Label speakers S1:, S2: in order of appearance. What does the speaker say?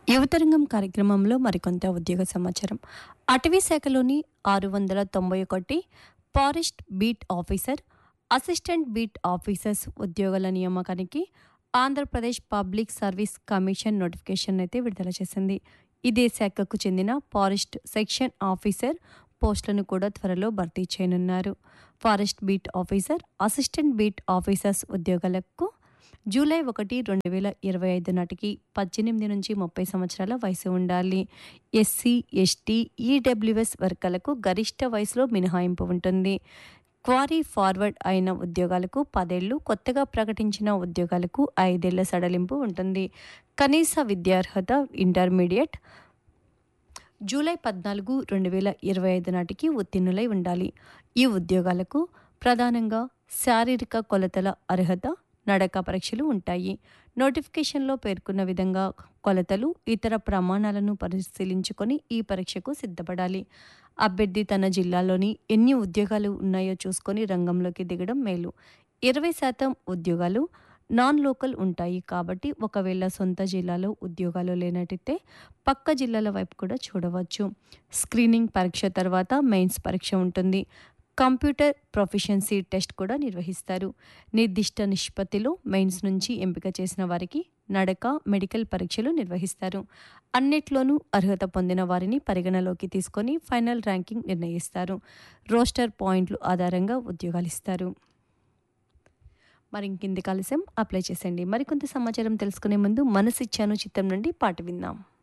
S1: యువతరంగం కార్యక్రమంలో మరికొంత ఉద్యోగ సమాచారం అటవీ శాఖలోని ఆరు వందల తొంభై ఒకటి forest beat officer assistant beat officers ఉద్యోగాల నియామకానికి Andhra Pradesh public service commission notification అయితే విడుదల చేసింది ఇదే శాఖకు చెందిన ఫారెస్ట్ సెక్షన్ ఆఫీసర్ పోస్టులను కూడా త్వరలో భర్తీ చేయనున్నారు forest beat officer assistant beat officers ఉద్యోగాలకు జూలై ఒకటి రెండు వేల ఇరవై ఐదు నాటికి పద్దెనిమిది నుంచి ముప్పై సంవత్సరాల వయసు ఉండాలి ఎస్సీ ఎస్టీ ఈడబ్ల్యూఎస్ వర్గాలకు గరిష్ట వయసులో మినహాయింపు ఉంటుంది క్వారీ ఫార్వర్డ్ అయిన ఉద్యోగాలకు పదేళ్లు కొత్తగా ప్రకటించిన ఉద్యోగాలకు ఐదేళ్ల సడలింపు ఉంటుంది కనీస విద్యార్హత ఇంటర్మీడియట్ జూలై పద్నాలుగు రెండు వేల ఇరవై ఐదు నాటికి ఉత్తీర్ణులై ఉండాలి ఈ ఉద్యోగాలకు ప్రధానంగా శారీరక కొలతల అర్హత నడక పరీక్షలు ఉంటాయి నోటిఫికేషన్లో పేర్కొన్న విధంగా కొలతలు ఇతర ప్రమాణాలను పరిశీలించుకొని ఈ పరీక్షకు సిద్ధపడాలి అభ్యర్థి తన జిల్లాలోని ఎన్ని ఉద్యోగాలు ఉన్నాయో చూసుకొని రంగంలోకి దిగడం మేలు ఇరవై శాతం ఉద్యోగాలు నాన్ లోకల్ ఉంటాయి కాబట్టి ఒకవేళ సొంత జిల్లాలో ఉద్యోగాలు లేనట్టయితే పక్క జిల్లాల వైపు కూడా చూడవచ్చు స్క్రీనింగ్ పరీక్ష తర్వాత మెయిన్స్ పరీక్ష ఉంటుంది కంప్యూటర్ ప్రొఫిషియన్సీ టెస్ట్ కూడా నిర్వహిస్తారు నిర్దిష్ట నిష్పత్తిలో మెయిన్స్ నుంచి ఎంపిక చేసిన వారికి నడక మెడికల్ పరీక్షలు నిర్వహిస్తారు అన్నిట్లోనూ అర్హత పొందిన వారిని పరిగణలోకి తీసుకొని ఫైనల్ ర్యాంకింగ్ నిర్ణయిస్తారు రోస్టర్ పాయింట్లు ఆధారంగా ఉద్యోగాలు ఇస్తారు మరి ఇంకింది కలిసం అప్లై చేసేయండి మరికొంత సమాచారం తెలుసుకునే ముందు మనసిచ్చాను చిత్రం నుండి పాట విందాం